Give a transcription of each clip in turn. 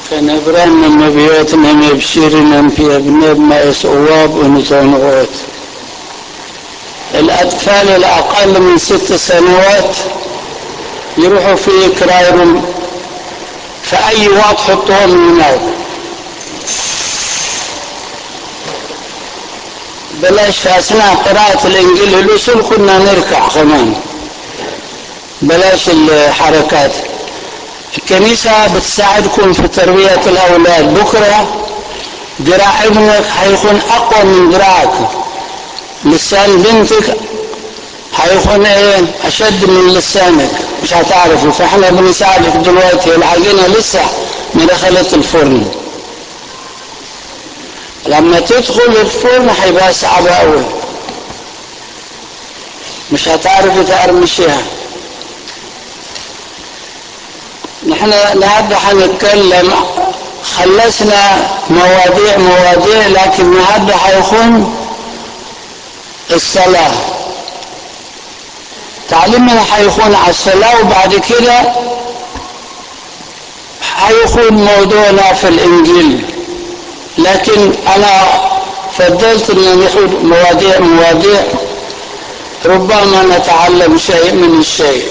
كان إبراهيم لما بيوتنا مبشرنا في أبناب ما يسعواب ونزونغوت الأطفال الأقل من ست سنوات يروحوا في كرايرهم في أي وقت حطوهم هناك بلاش في أثناء قراءة الإنجيل الأصول كنا نركع كمان بلاش الحركات الكنيسة بتساعدكم في تربية الأولاد بكرة ذراع ابنك هيكون أقوى من ذراعك لسان بنتك هيكون ايه أشد من لسانك مش هتعرفوا فاحنا بنساعدك دلوقتي العجينة لسه ما دخلت الفرن لما تدخل الفرن هيبقى صعب قوي مش هتعرف تقرمشيها نحن النهارده هنتكلم خلصنا مواضيع مواضيع لكن النهارده هيكون الصلاة تعليمنا هيكون على الصلاة وبعد كده هيكون موضوعنا في الإنجيل لكن أنا فضلت أن ناخد مواضيع مواضيع ربما نتعلم شيء من الشيء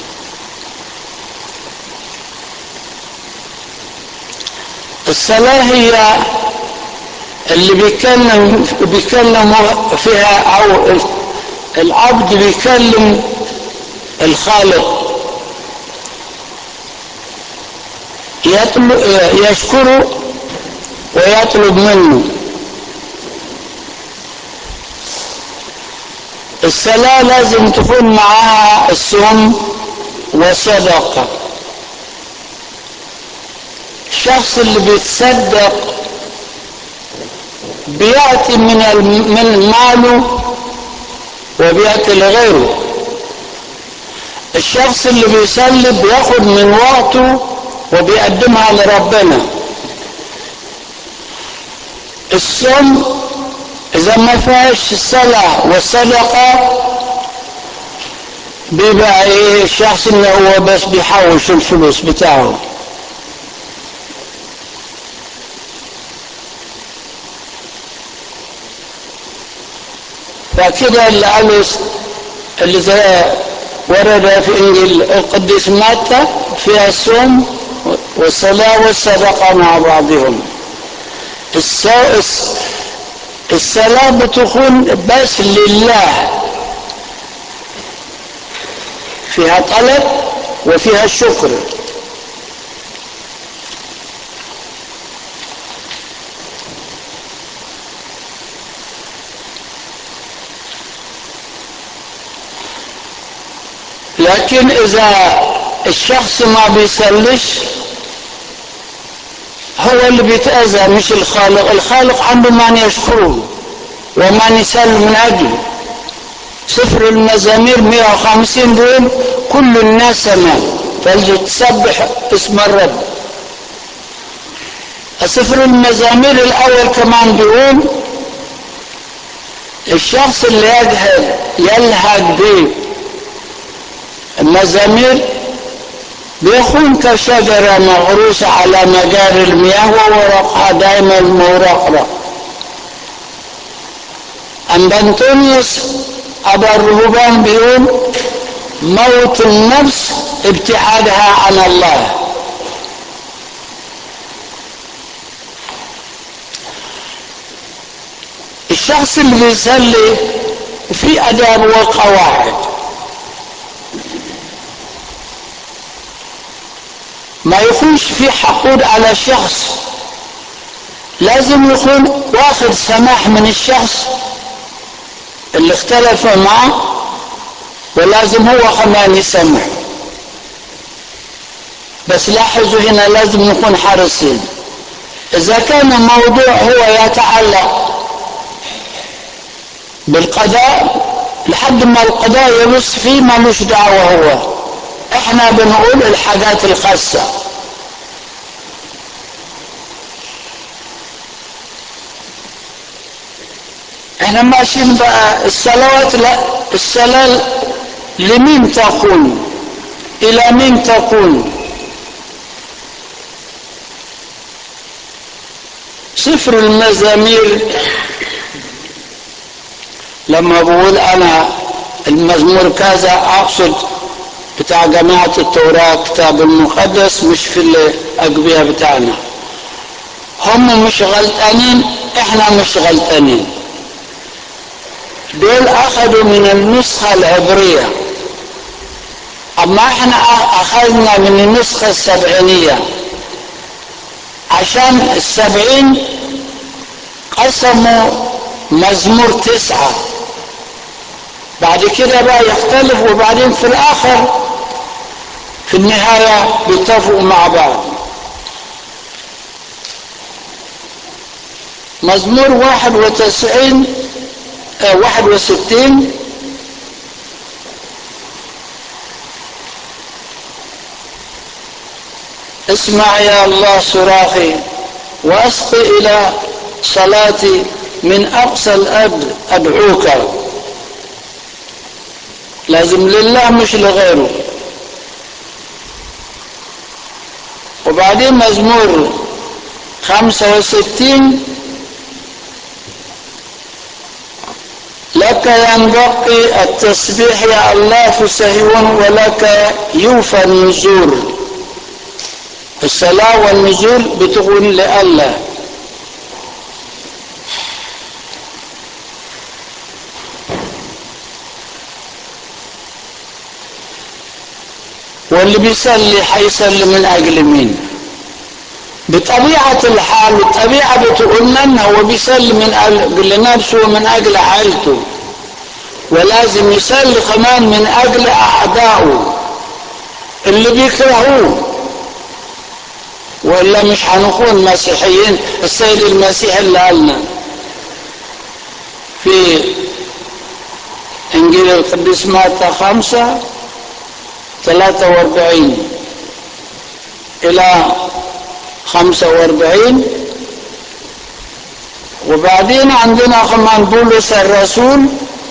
الصلاة هي اللي بيتكلم بيتكلم فيها أو العبد بيكلم الخالق يطلب يشكره ويطلب منه الصلاة لازم تكون معها الصوم والصدقة الشخص اللي بيتصدق بيعطي من من ماله وبيعطي لغيره الشخص اللي بيصلي بياخد من وقته وبيقدمها لربنا الصوم اذا ما فيهاش الصلاة والصدقة بيبقى ايه الشخص اللي هو بس بيحوش الفلوس بتاعه فكده اللي قالوا اللي زي ورد في انجيل القديس متى فيها الصوم والصلاة والصدقة مع بعضهم الصلاة بتكون بس لله فيها طلب وفيها الشكر لكن اذا الشخص ما بيصليش هو اللي بيتأذى مش الخالق الخالق عنده من يشكره ومن يسأل من أجله سفر المزامير 150 دول كل الناس سمع فلتسبح اسم الرب سفر المزامير الأول كمان بيقول الشخص اللي يجهل يلهج به المزامير بيكون كشجرة مغروسة على مجاري المياه وورقها دائما مورقرة أما أنطونيوس أبا الرهبان بيقول موت النفس ابتعادها عن الله الشخص اللي بيصلي في أداب وقواعد ما يكونش في حقود على شخص لازم يكون واخد سماح من الشخص اللي اختلف معه ولازم هو كمان يسمح بس لاحظوا هنا لازم نكون حريصين اذا كان الموضوع هو يتعلق بالقضاء لحد ما القضاء يبص فيه ملوش دعوه هو احنا بنقول الحاجات الخاصة احنا ماشيين بقى الصلوات لا الصلاة لمين تكون الى مين تكون سفر المزامير لما بقول انا المزمور كذا اقصد بتاع جماعة التوراة كتاب المقدس مش في الأقبية بتاعنا هم مش غلطانين احنا مش غلطانين دول اخذوا من النسخة العبرية اما احنا اخذنا من النسخة السبعينية عشان السبعين قسموا مزمور تسعة بعد كده بقى يختلف وبعدين في الاخر في النهاية بيتفقوا مع بعض مزمور واحد وتسعين اه واحد وستين اسمع يا الله صراخي واسقي الى صلاتي من اقصى الاب ادعوك لازم لله مش لغيره وبعدين مزمور خمسة وستين لك ينبغي التسبيح يا الله في صهيون ولك يوفى النزور الصلاة والنزول بتقول لله واللي بيصلي حيصلي من اجل مين بطبيعة الحال الطبيعة بتقول لنا هو بيصلي من اجل نفسه ومن اجل عائلته ولازم يصلي كمان من اجل اعدائه اللي بيكرهوه والا مش هنكون مسيحيين السيد المسيح اللي قالنا في انجيل القديس متى خمسة ثلاثة واربعين الى خمسة واربعين وبعدين عندنا كمان بولس الرسول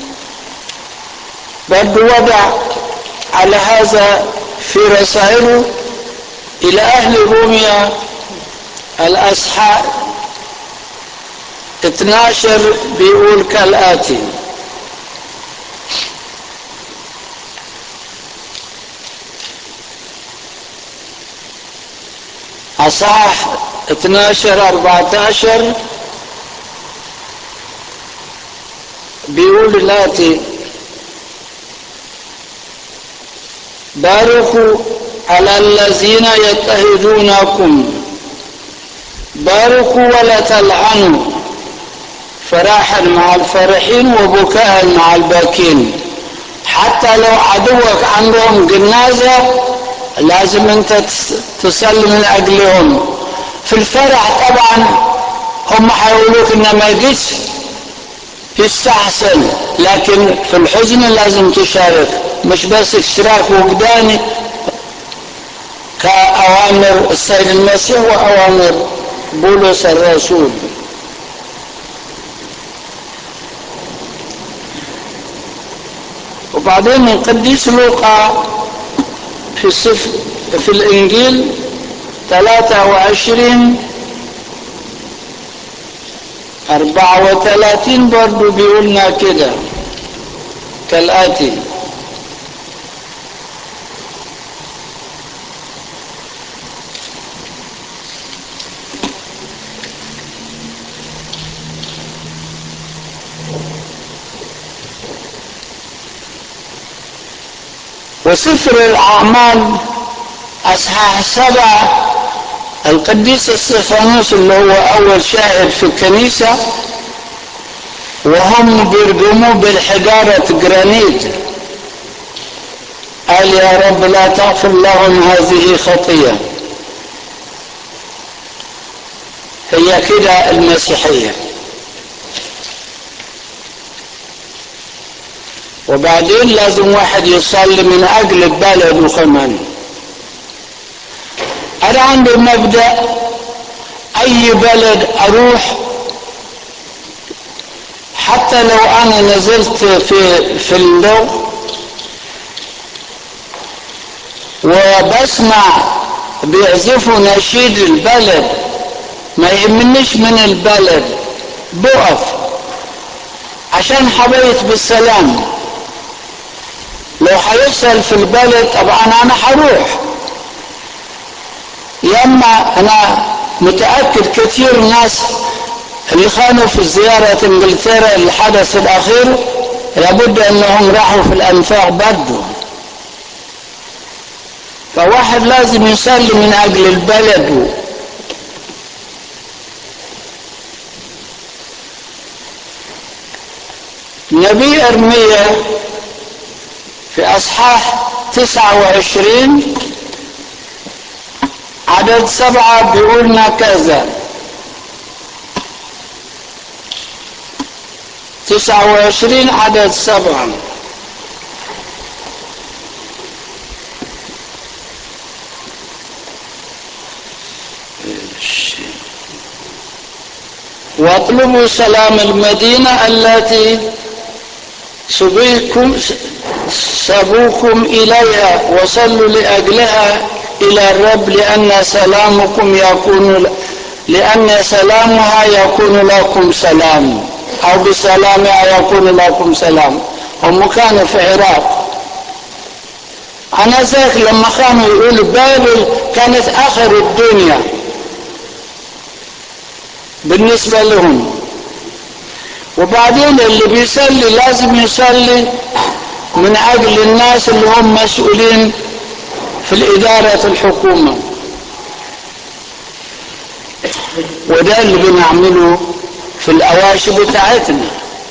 برضو وضع على هذا في رسائله إلى أهل روميا الأصحاء 12 بيقول كالآتي أصح 12 14 بيقول الآتي باركوا على الذين يتهدونكم باركوا ولا تلعنوا فراحا مع الفرحين وبكاء مع الباكين حتى لو عدوك عندهم جنازة لازم انت تصلي من اجلهم في الفرح طبعا هم حيقولوك ان ما جيش يستحسن لكن في الحزن لازم تشارك مش بس اشتراك وجداني كأوامر السيد المسيح وأوامر بولس الرسول وبعدين من قديس لوقا في السفر في الإنجيل 23 34 برضو بيقولنا كده كالآتي وسفر الأعمال أصحاح سبعة القديس استفانوس اللي هو أول شاهد في الكنيسة وهم بيرجموه بالحجارة جرانيت قال يا رب لا تغفر لهم هذه خطية هي كده المسيحية وبعدين لازم واحد يصلي من اجل البلد وكمان انا عندي مبدا اي بلد اروح حتى لو انا نزلت في في اللغ وبسمع بيعزفوا نشيد البلد ما يهمنيش من البلد بقف عشان حبيت بالسلام لو هيسأل في البلد طبعا انا هروح ياما انا متأكد كثير ناس اللي كانوا في زيارة انجلترا الحدث الاخير لابد انهم راحوا في الانفاق برضه فواحد لازم يصلي من اجل البلد نبي ارميا في اصحاح تسعة وعشرين عدد سبعة بيقولنا كذا تسعة وعشرين عدد سبعة واطلبوا سلام المدينة التي سبيكم سبوكم إليها وصلوا لأجلها إلى الرب لأن سلامكم يكون لأن سلامها يكون لكم سلام أو بسلامها يكون لكم سلام هم كانوا في العراق أنا ذاك لما كانوا يقولوا بابل كانت آخر الدنيا بالنسبة لهم وبعدين اللي بيصلي لازم يصلي من أجل الناس اللي هم مسؤولين في الإدارة الحكومة وده اللي بنعمله في الأواشي بتاعتنا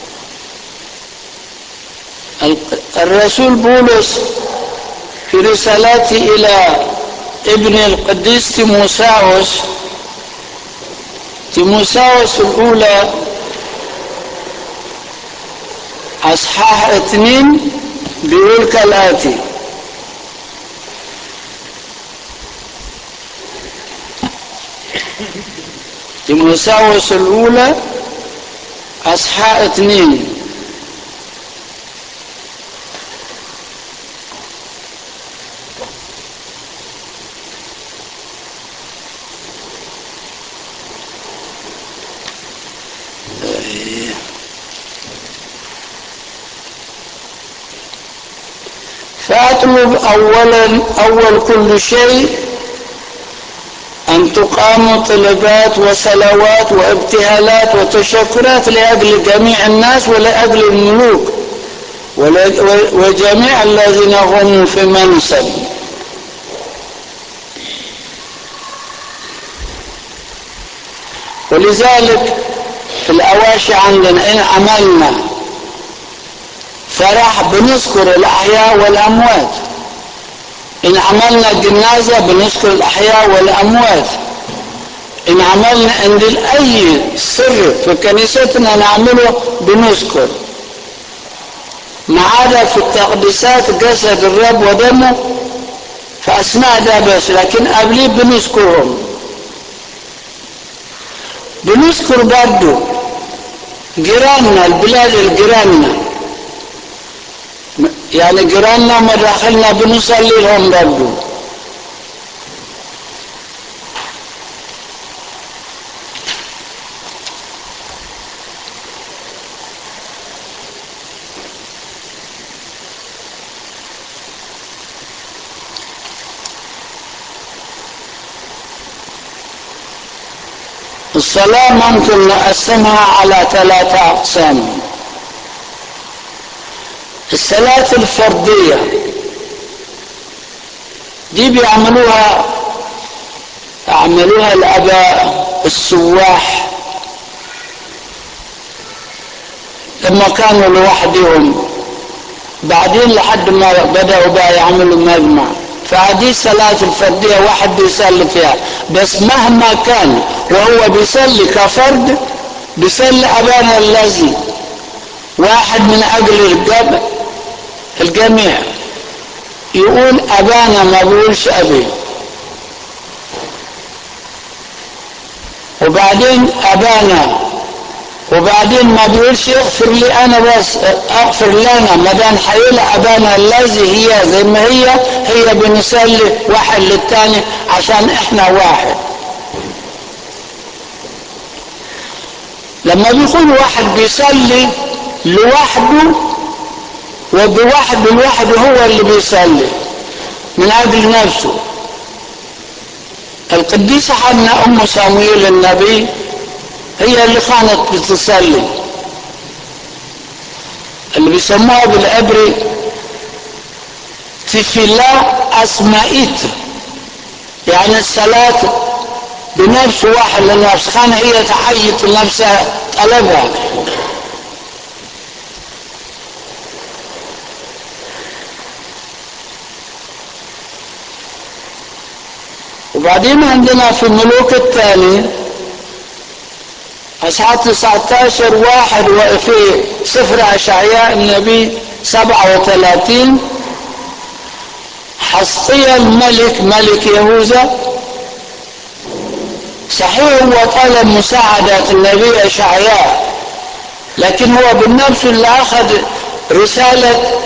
الرسول بولس في رسالته إلى ابن القديس تيموساوس تيموساوس الأولى أصحاح اثنين بيقول كالآتي تيموساوس الأولى أصحاح اثنين فأطلب أولا أول كل شيء أن تقام طلبات وصلوات وابتهالات وتشكرات لأجل جميع الناس ولأجل الملوك وجميع الذين هم في منصب ولذلك في الأواشي عندنا إن عملنا فرح بنذكر الأحياء والأموات إن عملنا جنازة بنذكر الأحياء والأموات إن عملنا عند أي سر في كنيستنا نعمله بنذكر ما عدا في التقديسات جسد الرب ودمه فأسماء ده بس لكن قبليه بنذكرهم بنذكر برضه جيراننا البلاد الجيراننا يعني جيراننا مداخلنا بنصلي لهم برضه الصلاة ممكن نقسمها على ثلاثة أقسام الصلاة الفردية دي بيعملوها يعملوها الآباء السواح لما كانوا لوحدهم بعدين لحد ما بدأوا بقى يعملوا مجمع فهذه الصلاة الفردية واحد بيصلي فيها بس مهما كان وهو بيصلي كفرد بيصلي أبانا الذي واحد من أجل الجبل الجميع يقول أبانا ما بيقولش أبي وبعدين أبانا وبعدين ما بيقولش اغفر لي أنا بس اغفر لنا ما دام هيقول أبانا الذي هي زي ما هي هي بنصلي واحد للتاني عشان احنا واحد لما بيكون واحد بيصلي لوحده وبوحده لوحده هو اللي بيصلي من أجل نفسه القديسة حنا أم صمويل النبي هي اللي كانت بتصلي اللي بيسموها بالعبري تفلا أسمائيت يعني الصلاة بنفس واحد لنفس كان هي تحيط لنفسها طلبها وبعدين عندنا في الملوك الثاني أصحاب 19 واحد وفي سفر أشعياء النبي 37 حسقيا الملك ملك يهوذا صحيح هو طلب مساعدة النبي أشعياء لكن هو بالنفس اللي أخذ رسالة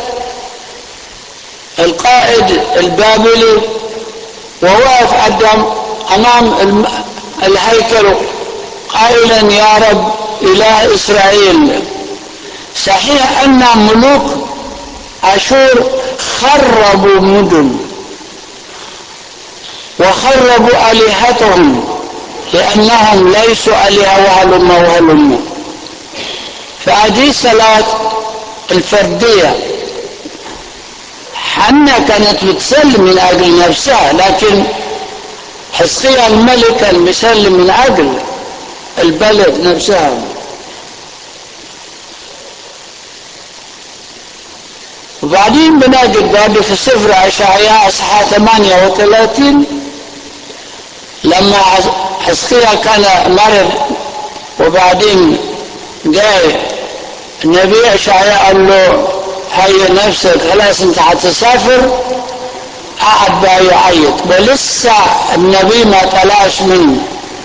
القائد البابلي ووقف قدام أمام الهيكل قائلا يا رب إله إسرائيل صحيح أن ملوك أشور خربوا مدن وخربوا آلهتهم لأنهم ليسوا آلهة وهلم وهلم فهذه صلاة الفردية حنا كانت بتسلم من أجل نفسها لكن حسقيا الملك كان بيسلم من أجل البلد نفسها وبعدين بنجد برضه في سفر أشعياء أصحاح 38 لما حسقيا كان مرض وبعدين جاي النبي أشعياء قال له هيا نفسك خلاص انت هتسافر قعد بقى يعيط ولسه النبي ما طلعش منه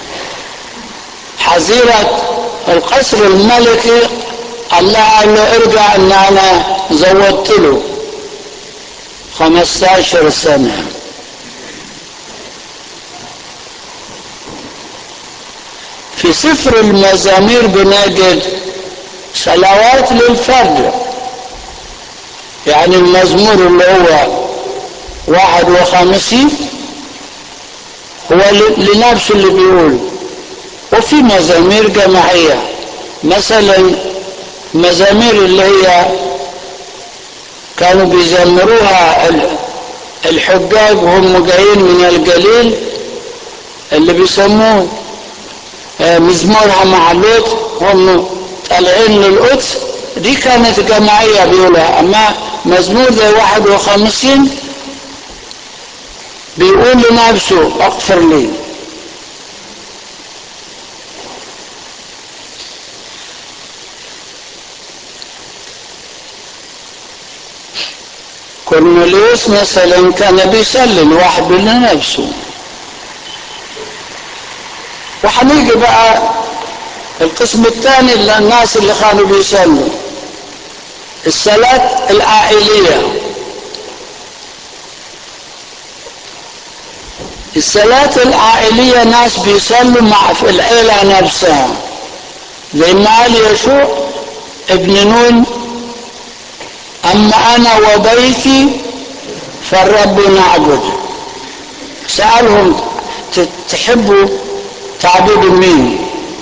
حظيرة القصر الملكي الله قال له ارجع ان انا زودت له 15 سنة في سفر المزامير بنجد صلوات للفرد يعني المزمور اللي هو واحد وخمسين هو لنفسه اللي بيقول وفي مزامير جماعية مثلا مزامير اللي هي كانوا بيزمروها الحجاج وهم جايين من الجليل اللي بيسموه مزمورها مع لوط هم طالعين للقدس دي كانت جماعية بيقولها أما مزمور زي واحد وخمسين بيقول لنفسه اغفر لي كورنيليوس مثلا كان بيصلي لوحده لنفسه وهنيجي بقى القسم الثاني للناس اللي كانوا بيصلوا الصلاة العائلية الصلاة العائلية ناس بيصلوا مع في العيلة نفسها زي ما قال يشوع ابن نون أما أنا وبيتي فالرب نعبد سألهم تحبوا تعبدوا مين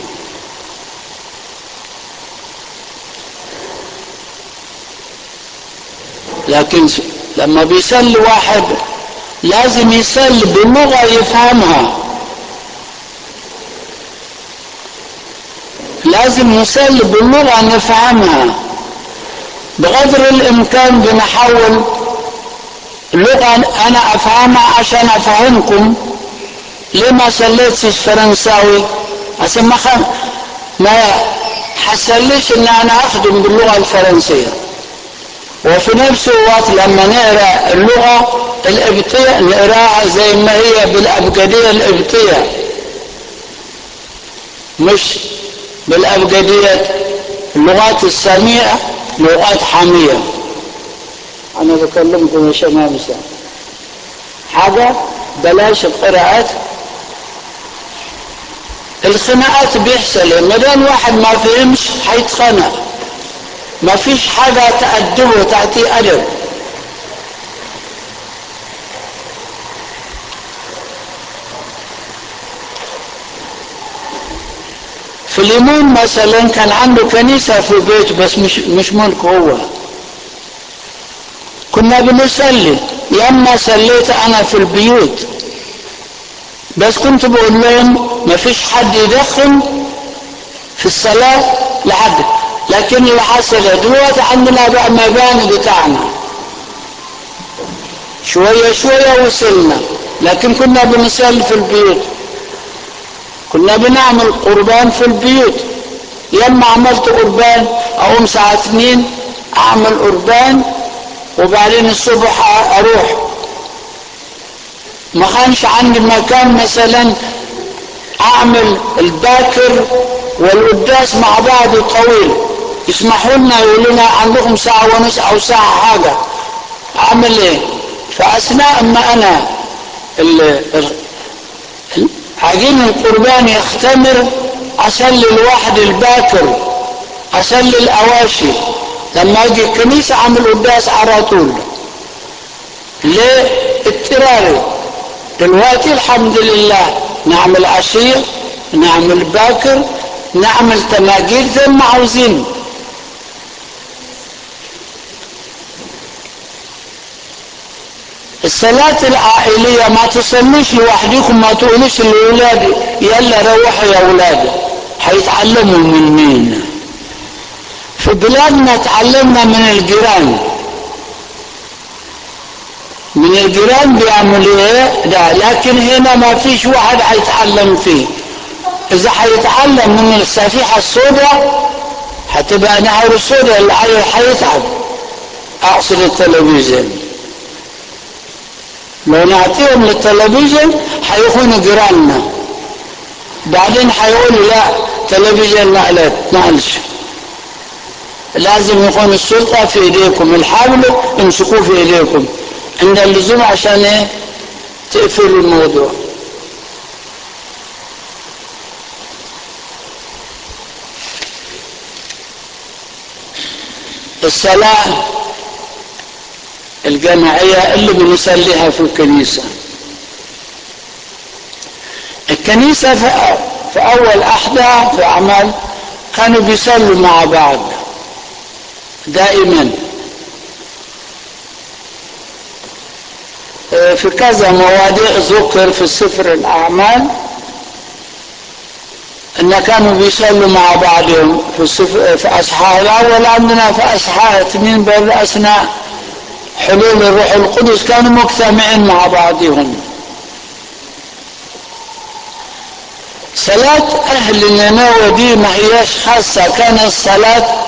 لكن لما بيصلي واحد لازم يصلي بلغة يفهمها لازم نصلي باللغة نفهمها بقدر الإمكان بنحاول اللغة أنا أفهمها عشان أفهمكم ليه ما صليتش فرنساوي عشان ما خم... ما حصليش إن أنا أخدم باللغة الفرنسية وفي نفس الوقت لما نقرا اللغه القبطيه نقراها زي ما هي بالابجديه القبطيه مش بالابجديه اللغات الساميه لغات حاميه انا بكلمكم يا شباب حاجه بلاش القراءات الخناقات بيحصل ما دام واحد ما فهمش هيتخانق ما فيش حاجة تأدبه تعطيه أدب في اليمين مثلا كان عنده كنيسة في البيت بس مش مش ملك هو كنا بنصلي لما صليت أنا في البيوت بس كنت بقول لهم ما فيش حد يدخل في الصلاة لحد لكن اللي حصل دلوقتي عندنا بقى مباني بتاعنا شوية شوية وصلنا لكن كنا بنصلي في البيوت كنا بنعمل قربان في البيوت لما عملت قربان اقوم الساعة اتنين اعمل قربان وبعدين الصبح اروح ما كانش عندي مكان مثلا اعمل الباكر والقداس مع بعض طويل يسمحوا لنا يقولوا لنا عندكم ساعة ونص او ساعة حاجة اعمل ايه فاثناء ما انا ال ال عجين القربان يختمر اصلي الواحد الباكر اصلي الاواشي لما اجي الكنيسة اعمل قداس على طول ليه اضطراري دلوقتي الحمد لله نعمل عشية نعمل باكر نعمل تماجير زي ما عاوزين الصلاة العائلية ما تصليش لوحدكم ما تقولوش لأولادي يلا روحوا يا أولادي هيتعلموا من مين في بلادنا تعلمنا من الجيران من الجيران بيعملوا ايه ده لكن هنا ما فيش واحد هيتعلم فيه اذا هيتعلم من الصفيحة السوداء هتبقى نهر السوداء اللي هيتعب اقصد التلفزيون لو نعطيهم للتلفزيون هيكونوا جيراننا بعدين هيقولوا لا تلفزيون معلش معلش لازم يكون السلطة في ايديكم الحبل امسكوه في ايديكم عند اللزوم عشان ايه تقفلوا الموضوع الصلاة الجماعية اللي بنصليها في الكنيسة الكنيسة في أول أحدى في أعمال كانوا بيصلوا مع بعض دائما في كذا مواضيع ذكر في سفر الأعمال ان كانوا بيصلوا مع بعضهم في السفر في اصحاح الاول عندنا في اصحاح اثنين بل اثناء حلول الروح القدس كانوا مجتمعين مع بعضهم صلاة أهل نينوى دي ما هياش خاصة كانت صلاة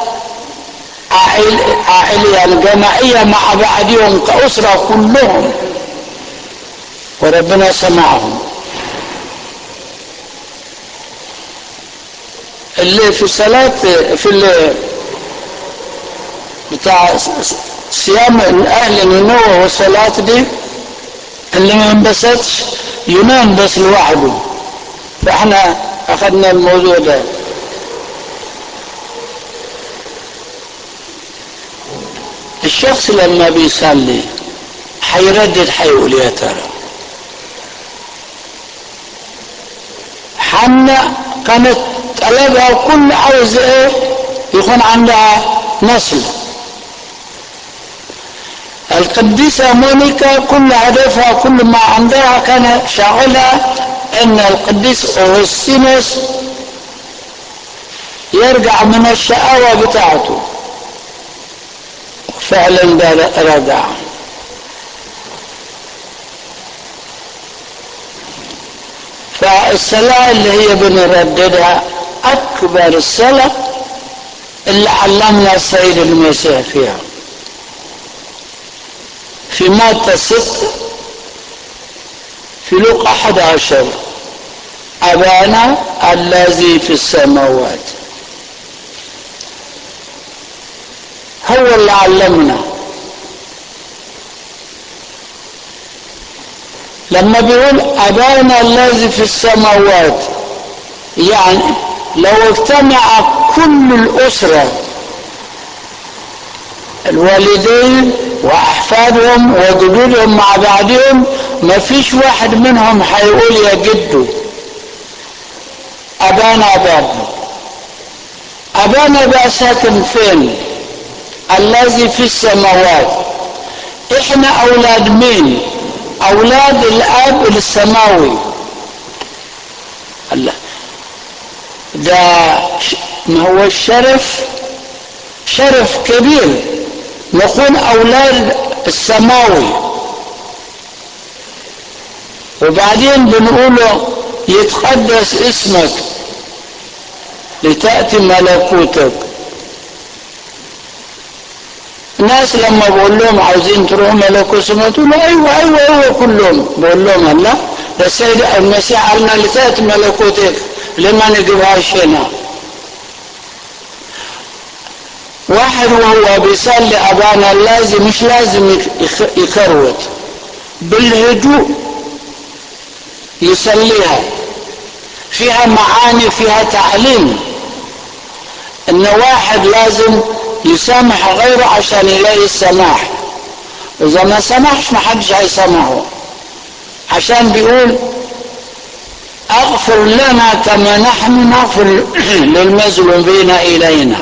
عائلية الجماعية مع بعضهم كأسرة كلهم وربنا سمعهم اللي في صلاة في اللي بتاع صيام الأهل نينوى والصلاة دي اللي ما انبسطش ينام بس لوحده فاحنا أخذنا الموضوع ده الشخص لما بيصلي حيردد حيقول يا ترى حنا كانت طلبها كل عاوز ايه يكون عندها نسل القديسة مونيكا كل هدفها كل ما عندها كان شاغلها ان القديس اغسطينوس يرجع من الشقاوة بتاعته فعلا ده رجع فالصلاة اللي هي بنرددها أكبر الصلاة اللي علمنا السيد المسيح فيها في متى ستة في لوقا 11 أبانا الذي في السماوات هو اللي علمنا لما بيقول أبانا الذي في السماوات يعني لو اجتمع كل الأسرة الوالدين وأحفادهم وجدودهم مع بعضهم ما فيش واحد منهم هيقول يا جدو أبانا أبانا أبانا بقى ساكن فين الذي في السماوات احنا أولاد مين أولاد الأب السماوي الله ده ما هو الشرف شرف كبير نكون أولاد السماوي وبعدين بنقوله يتقدس اسمك لتأتي ملكوتك الناس لما بقول لهم عاوزين تروحوا ملكوت السماء تقولوا ايوه ايوه ايوه كلهم بقول لهم لا ده السيد المسيح قالنا لتأتي ملكوتك لما نجيبهاش هنا واحد وهو بيصلي أبانا لازم مش لازم يكروت بالهدوء يصليها فيها معاني فيها تعليم ان واحد لازم يسامح غيره عشان يلاقي السماح اذا ما سمحش ما حدش هيسامحه عشان بيقول اغفر لنا كما نحن نغفر للمظلومين الينا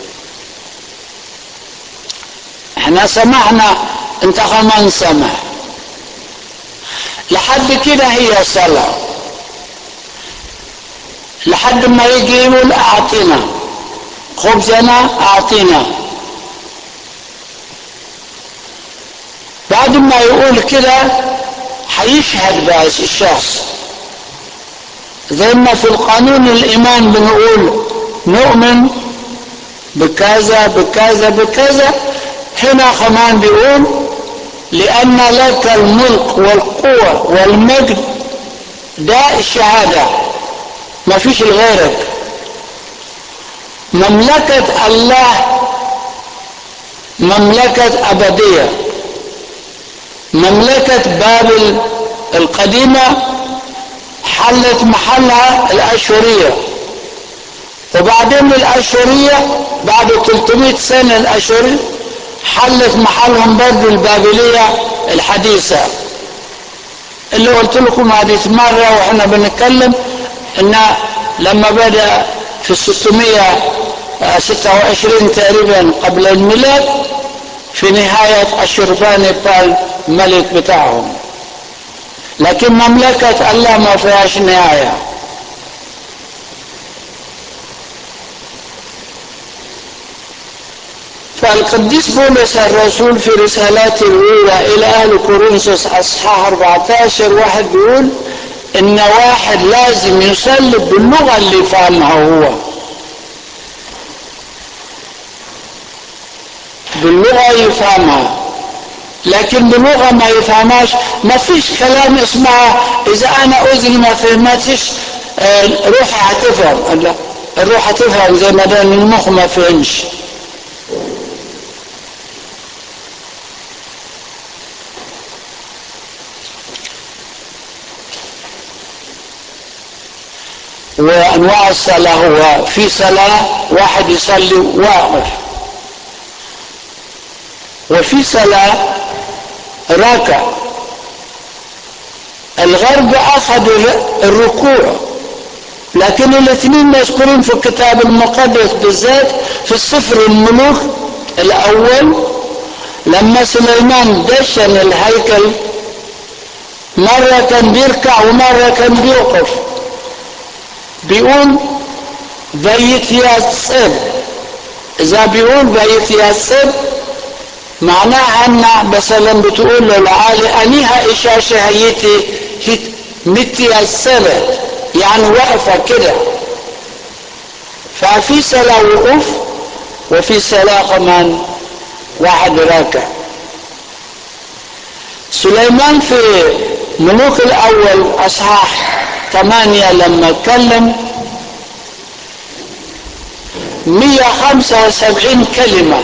احنا سمحنا انت كمان سمح لحد كده هي صلاة لحد ما يجي يقول اعطينا خبزنا اعطينا بعد ما يقول كده هيشهد بقى الشخص زي ما في القانون الايمان بنقول نؤمن بكذا بكذا بكذا هنا كمان بيقول لأن لك الملك والقوة والمجد ده الشهادة ما فيش غيرك مملكة الله مملكة أبدية مملكة بابل القديمة حلت محلها الأشورية وبعدين الأشورية بعد 300 سنة الأشورية حلت محلهم برضه البابلية الحديثة اللي قلت لكم هذه مرة واحنا بنتكلم ان لما بدأ في 626 تقريبا قبل الميلاد في نهاية أشربانبال الملك بتاعهم لكن مملكة الله ما فيهاش نهاية فالقديس بولس الرسول في رسالته الأولى إلى أهل كورنثوس أصحاح 14 واحد بيقول إن واحد لازم يصلي باللغة اللي فهمها هو باللغة يفهمها لكن بلغة ما يفهمهاش ما فيش كلام اسمها إذا أنا أذني ما فهمتش آه، روحي هتفهم لا الروح هتفهم زي ما ده المخ ما فهمش وانواع الصلاه هو في صلاه واحد يصلي واقف وفي صلاه راكع الغرب اخذ الركوع لكن الاثنين مذكورين في الكتاب المقدس بالذات في السفر الملوك الاول لما سليمان دشن الهيكل مرة كان بيركع ومرة كان بيوقف بيقول بيت ياسب اذا بيقول بيت ياسب معناها ان مثلا بتقول له العالي انيها اشاشة هيتي متيسبت يعني واقفة كده ففي صلاة وقوف وفي صلاة كمان واحد راكع سليمان في ملوك الاول اصحاح ثمانية لما اتكلم مية خمسة وسبعين كلمة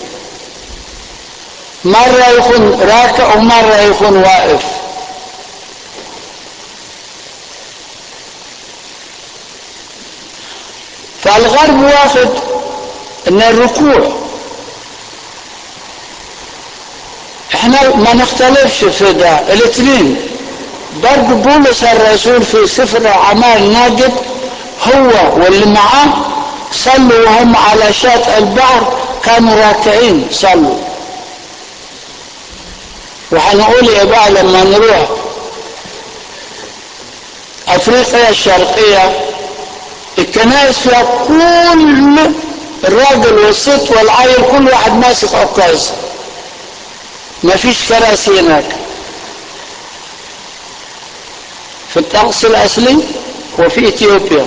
مرة يكون راكع ومرة يكون واقف فالغرب واخد ان الركوع احنا ما نختلفش في ده الاثنين برضه بولس الرسول في سفر اعمال ناجد هو واللي معاه صلوا وهم على شاطئ البحر كانوا راكعين صلوا وهنقول يا بقى لما نروح افريقيا الشرقيه الكنائس فيها كل الراجل والست والعيل كل واحد ماسك عكاز ما فيش كراسي هناك في الطقس الاصلي وفي اثيوبيا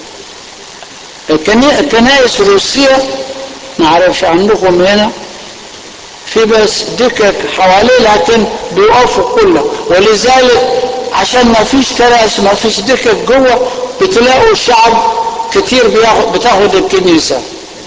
الكنائس الروسية ما اعرفش عندكم هنا في بس دكك حواليه لكن بيقفوا كله ولذلك عشان ما فيش كراسي ما فيش دكك جوه بتلاقوا الشعب كتير بياخد بتاخد الكنيسة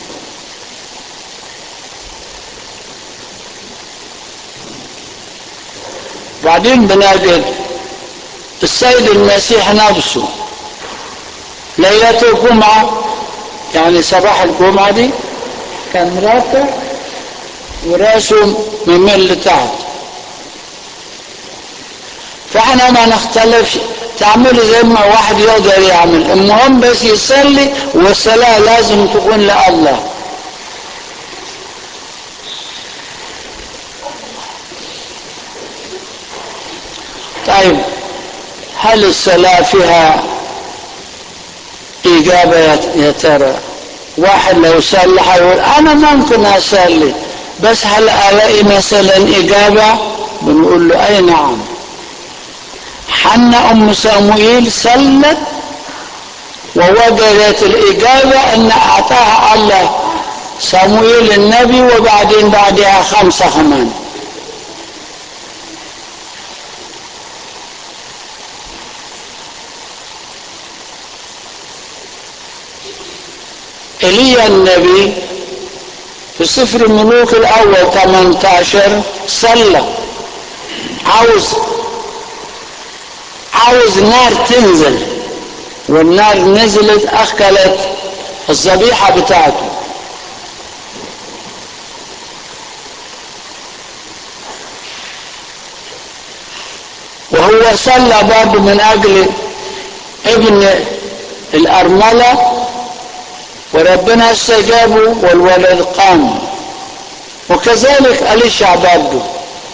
بعدين بنجد السيد المسيح نفسه ليلة الجمعة يعني صباح الجمعة دي كان مرافع وراسه ممل لتحت فاحنا ما نختلفش تعملوا زي ما واحد يقدر يعمل المهم بس يصلي والصلاة لازم تكون لله طيب هل الصلاة فيها إجابة يا ترى واحد لو صلى هيقول أنا ممكن أصلي بس هل ألاقي مثلا إجابة بنقول له أي نعم حنا أم صموئيل صلت ووجدت الإجابة أن أعطاها الله صموئيل النبي وبعدين بعدها خمسة كمان ايليا النبي في سفر الملوك الاول 18 صلى عاوز عاوز نار تنزل والنار نزلت اكلت الذبيحه بتاعته وهو صلى برضه من اجل ابن الارمله وربنا استجابه والولد قام وكذلك أليشع برضه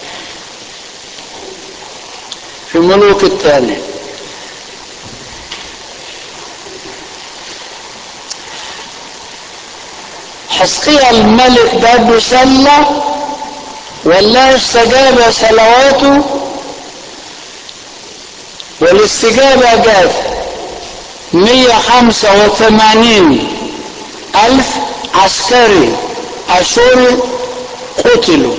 في ملوك الثاني حسقيا الملك برضه صلى والله استجاب صلواته والاستجابة جات 185 ألف عسكري أشوري قتلوا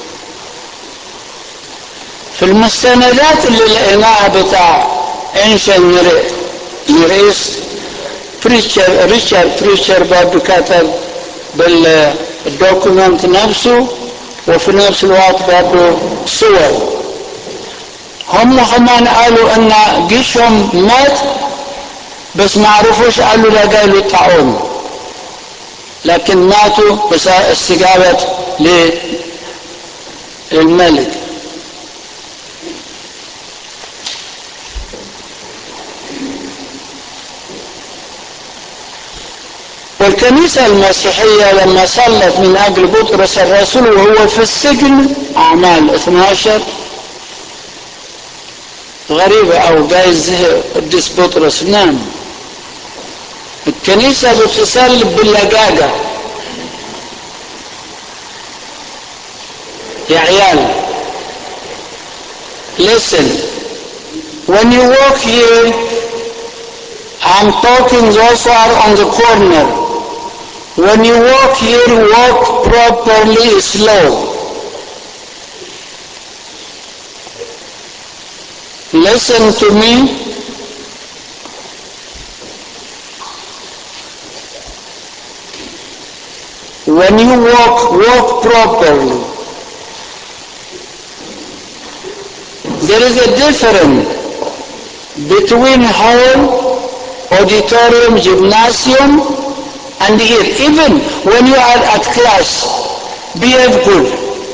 في المستندات اللي لقيناها بتاع انشن نريس بريتشر ريتشارد بريتشر برضه كتب بالدوكيمنت نفسه وفي نفس الوقت برضه صور هم كمان قالوا ان جيشهم مات بس ما عرفوش قالوا ده جاي له طاعون لكن ماتوا بس استجابة للملك والكنيسة المسيحية لما صلت من أجل بطرس الرسول وهو في السجن أعمال 12 غريبة أو جايز قديس بطرس نام الكنيسة بتصلي باللجاجة يا عيال listen when you walk here I'm talking those who are on the corner when you walk here walk properly slow listen to me when you walk, walk properly. There is a difference between hall, auditorium, gymnasium, and hear. Even when you are at class, behave good.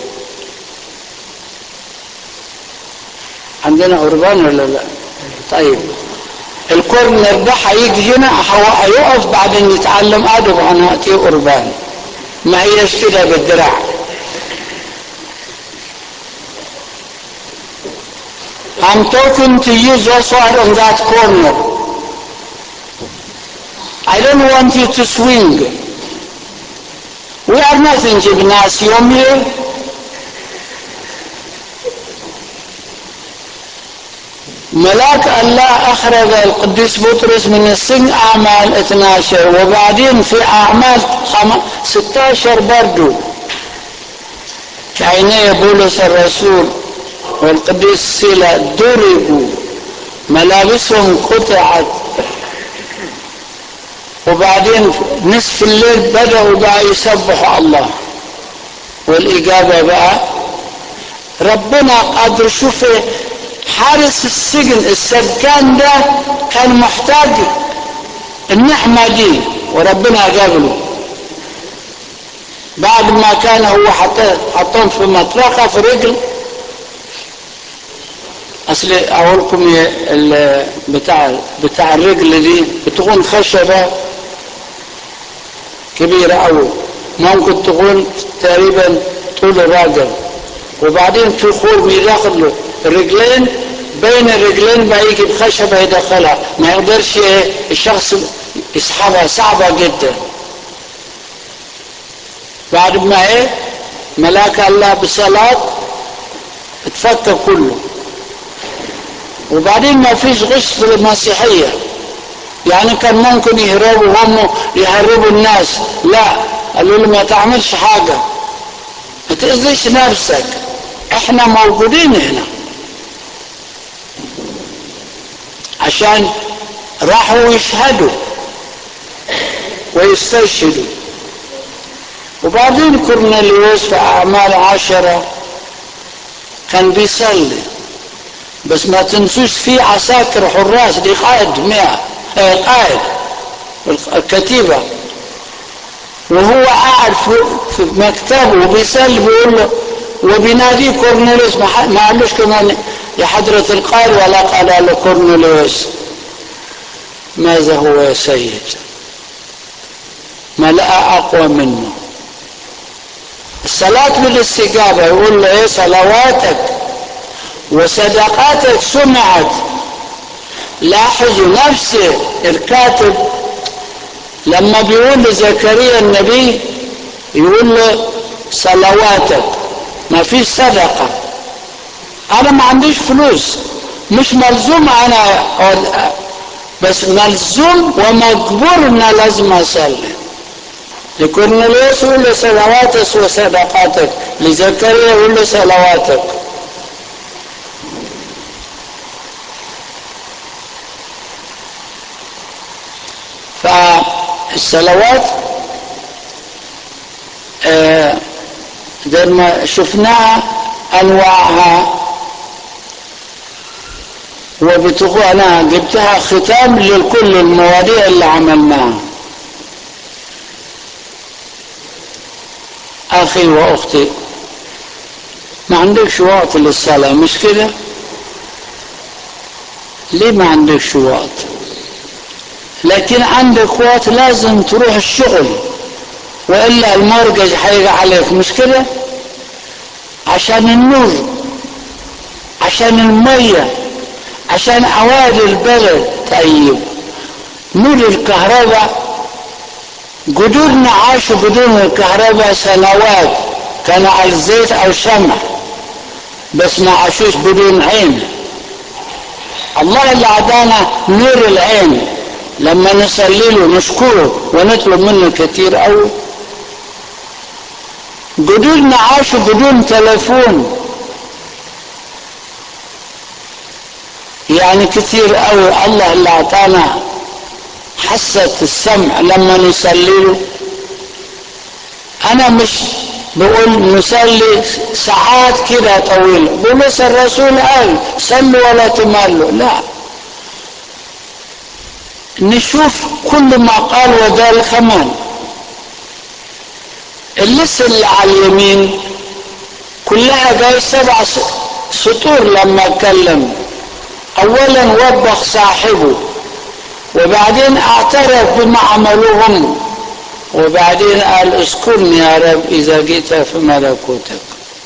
عندنا قربان ولا لا؟ طيب الكورنر ده هيجي هنا هو- هيقف بعدين يتعلم ادب هنأتيه قربان ما هيش كده بالدراع I'm talking to you those who are on that corner. I don't want you to swing. We are not in gymnasium here. ملاك الله أخرج القديس بطرس من السجن أعمال 12 وبعدين في أعمال خم- 16 برضو عيني بولس الرسول والقديس سيلا ضربوا ملابسهم قطعت وبعدين نصف الليل بدأوا بقى يسبحوا الله والإجابة بقى ربنا قادر شوف حارس السجن السجان ده كان محتاج النعمة دي وربنا جابله بعد ما كان هو حط- حطهم في مطرقة في رجل اصل اقول لكم ي- ال- بتاع بتاع الرجل دي بتكون خشبة كبيرة قوي ممكن تكون تقريبا طول الراجل وبعدين في خرم يدخل الرجلين بين الرجلين بقى يجي بخشبة يدخلها ما يقدرش ايه الشخص يسحبها صعبة جدا بعد ما ايه ملاك الله بصلاة اتفك كله وبعدين ما فيش غش في المسيحية يعني كان ممكن يهربوا هم يهربوا الناس لا قالوا له ما تعملش حاجة ما تأذيش نفسك احنا موجودين هنا عشان راحوا يشهدوا ويستشهدوا وبعدين كورنيليوس في أعمال عشرة كان بيصلي بس ما تنسوش في عساكر حراس دي قائد مئة آه قائد الكتيبة وهو قاعد في, في مكتبه وبيصلي بيقول له وبيناديه كورنيليوس ما ح- ما قالوش كمان يا حضرة القائد ولا قال له كورنيليوس ماذا هو يا سيد ما لقى أقوى منه الصلاة بالاستجابة يقول له ايه صلواتك وصدقاتك سمعت لاحظوا نفس الكاتب لما بيقول لزكريا النبي يقول له صلواتك ما فيش صدقة أنا ما عنديش فلوس مش ملزوم أنا أقول- بس ملزوم ومجبور إن لازم أصلي لكورنيليوس يقول له صلواتك وصدقاتك لزكريا يقول له صلواتك فالصلوات آه، زي ما شفناها انواعها وبتقول انا جبتها ختام لكل المواضيع اللي عملناها اخي واختي ما عندكش وقت للصلاه مش كده ليه ما عندكش وقت لكن عندك وقت لازم تروح الشغل والا المرجج هيجي عليك مش كده عشان النور عشان الميه عشان اوادي البلد طيب نور الكهرباء جدودنا عاشوا بدون الكهرباء سنوات كانوا على الزيت او شمع بس ما عاشوش بدون عين الله اللي عطانا نور العين لما نصلي له نشكره ونطلب منه كتير قوي جدودنا عاشوا بدون تلفون يعني كتير قوي الله اللي عطانا حاسة السمع لما نصلي له انا مش بقول نصلي ساعات كده طويلة بولس الرسول قال صلوا ولا تملوا لا نشوف كل ما قال وذلك كمان اللسه اللي على اليمين كلها جاي سبع سطور لما اتكلم اولا وبخ صاحبه وبعدين اعترف بما عملوهم وبعدين قال اذكرني يا رب اذا جئت في ملكوتك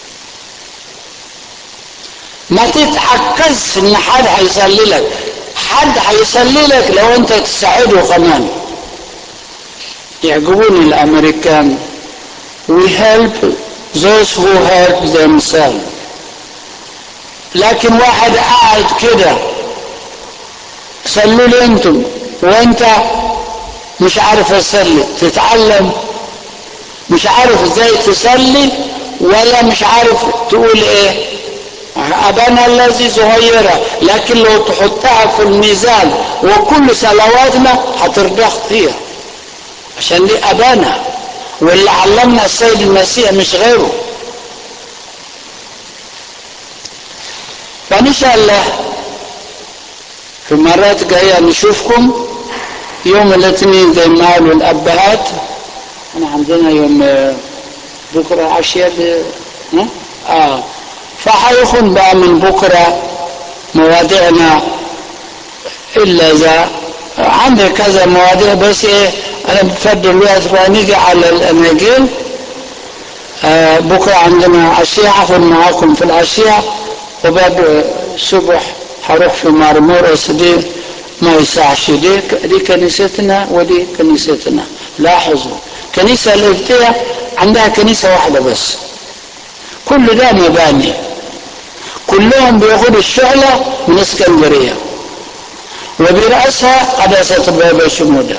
ما تتعكز ان حد هيصلي لك حد هيصلي لك لو انت تساعده كمان يعجبوني الامريكان we help those who help themselves لكن واحد قاعد كده صلوا لي انتم وانت مش عارف اصلي تتعلم مش عارف ازاي تصلي ولا مش عارف تقول ايه ابانا الذي صغيره لكن لو تحطها في الميزان وكل صلواتنا هترضخ فيها عشان دي ابانا واللي علمنا السيد المسيح مش غيره فان شاء الله في مرات جاية نشوفكم يوم الاثنين زي ما قالوا الابهات احنا عندنا يوم بكره عشية اه فحيكون بقى من بكره مواضيعنا الا اذا عندي كذا مواضيع بس ايه انا بفضل الوقت فنيجي على الاناجيل آه بكره عندنا عشيه هاخد معاكم في العشيه وبعد الصبح هروح في مرمورس دي ما يسعش دي دي كنيستنا ودي كنيستنا لاحظوا كنيسة الإبتية عندها كنيسة واحدة بس كل ده مباني كلهم بياخدوا الشعلة من اسكندرية وبرأسها قداسة بابا شمودة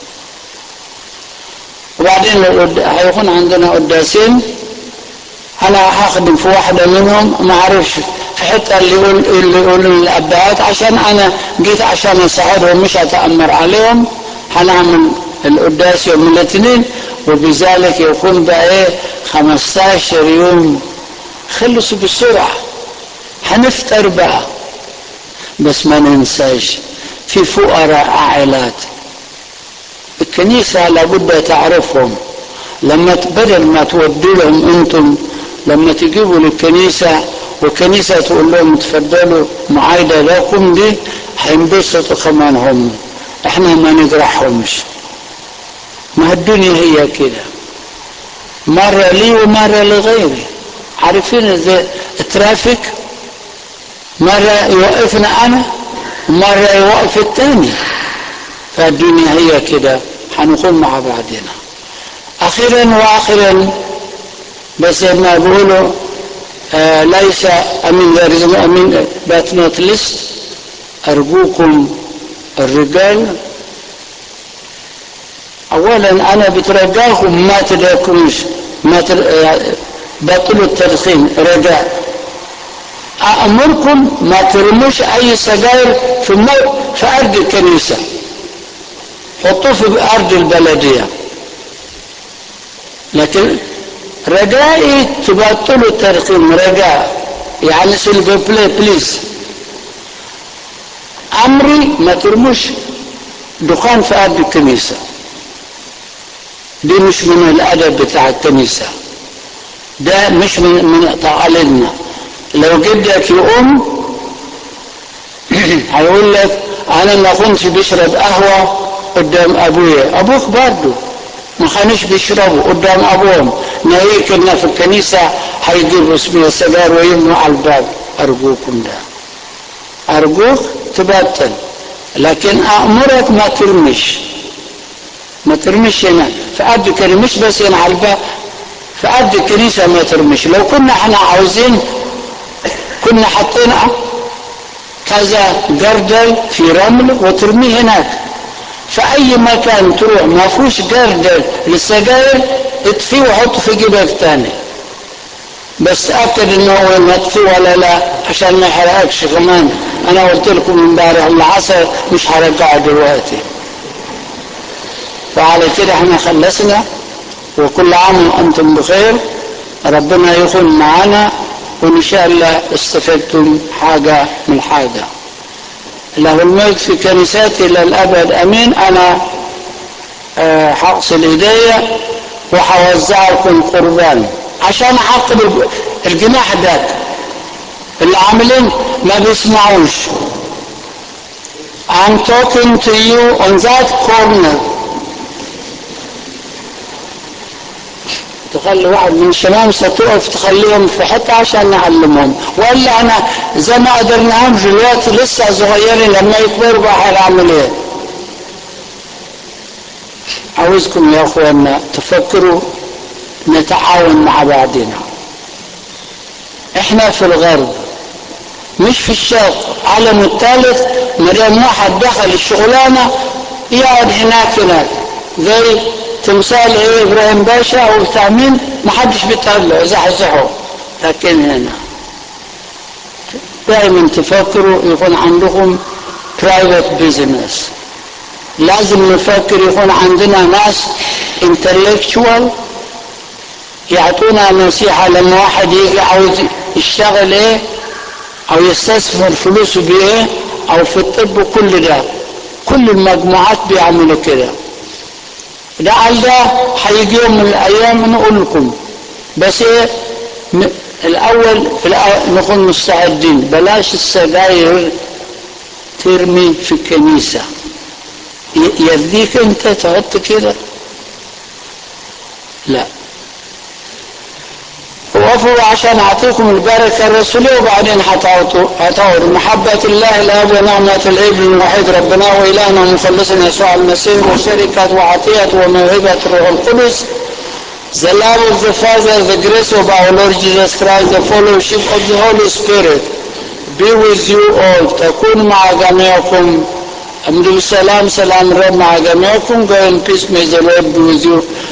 وبعدين هيكون عندنا قداسين انا هخدم في واحده منهم ما اعرفش في حته اللي يقول اللي يقول الابهات عشان انا جيت عشان اساعدهم مش اتامر عليهم هنعمل القداس يوم الاثنين وبذلك يكون بقى ايه 15 يوم خلصوا بسرعه هنفطر بقى بس ما ننساش في فقراء عائلات الكنيسه لابد تعرفهم لما بدل ما تودوا لهم انتم لما تجيبوا للكنيسة والكنيسة تقول لهم تفضلوا معايدة لكم دي هينبسطوا كمان هم احنا ما نجرحهمش ما الدنيا هي كده مرة لي ومرة لغيري عارفين ازاي الترافيك مرة يوقفنا انا ومرة يوقف التاني فالدنيا هي كده هنكون مع بعضنا اخيرا واخيرا بس ما بيقولوا آه ليس امين غير امين بات نوت ليست ارجوكم الرجال اولا انا بترجاكم ما تدركمش ما تر... بطلوا التدخين رجاء امركم ما ترموش اي سجاير في المو... في ارض الكنيسه حطوه في ارض البلديه لكن رجائي تبطلوا الترقيم رجاء يعني سيلفي بلاي بليز امري ما ترموش دخان في ارض الكنيسه دي مش من الادب بتاع الكنيسه ده مش من من تقاليدنا لو جدك يقوم هيقول لك انا ما كنتش بشرب قهوه قدام ابويا ابوك برضه ما كانوش بيشربوا قدام ابوهم ناوي كنا في الكنيسة هيجيبوا اسمه السجار ويمنوا على الباب ارجوكم ده ارجوك تبطل لكن امرك ما ترمش ما ترمش هنا في قد الكنيسة مش بس هنا على الباب في قد الكنيسة ما ترمش لو كنا احنا عاوزين كنا حطينا كذا جردل في رمل وترميه هناك في اي مكان تروح ما فيهوش جردل للسجاير اطفيه وحطه في جيبك تاني بس تاكد ان هو مطفي ولا لا عشان ما يحرقكش كمان انا قلت لكم امبارح العصر مش هرجعه دلوقتي فعلى كده احنا خلصنا وكل عام وانتم بخير ربنا يكون معنا وان شاء الله استفدتم حاجه من حاجه له الملك في كنيساتي الى الابد امين انا هغسل ايديا وهوزع لكم قربان عشان اعاقب الجناح ده اللي عاملين ما بيسمعوش I'm talking to you on that corner تخلي واحد من الشمامسة تقف تخليهم في حتة عشان نعلمهم ولا انا زي ما قدرناهم دلوقتي لسه صغيرين لما يكبروا بقى هنعمل ايه عاوزكم يا اخوانا تفكروا نتعاون مع بعضنا احنا في الغرب مش في الشرق عالم الثالث مدام واحد دخل الشغلانه يقعد هناك هناك زي تمثال ايه ابراهيم باشا او بتاع مين محدش بيطلع يزحزحه لكن هنا دائما تفكروا يكون عندكم برايفت بزنس لازم نفكر يكون عندنا ناس انتلكتشوال يعطونا نصيحة لما واحد يجي عاوز يشتغل ايه او يستثمر فلوسه بايه او في الطب وكل ده كل المجموعات بيعملوا كده لعل ده هيجي يوم من الايام نقول لكم بس ايه ن- الاول في الأول نكون مستعدين بلاش السجاير ترمي في الكنيسة ي- يرضيك انت تحط كده لا وقفوا عشان اعطيكم البركه الرسوليه وبعدين هتعطوا هتعطوا محبه الله الاب ونعمه الابن الوحيد ربنا والهنا ومخلصنا يسوع المسيح وشركه وعطيه وموهبه الروح القدس The love of the Father, the grace of our Lord Jesus Christ, the fellowship of the Holy Spirit be with you all. تكون مع جميعكم. أمر بالسلام سلام الرب مع جميعكم. Go in peace. May the Lord be with you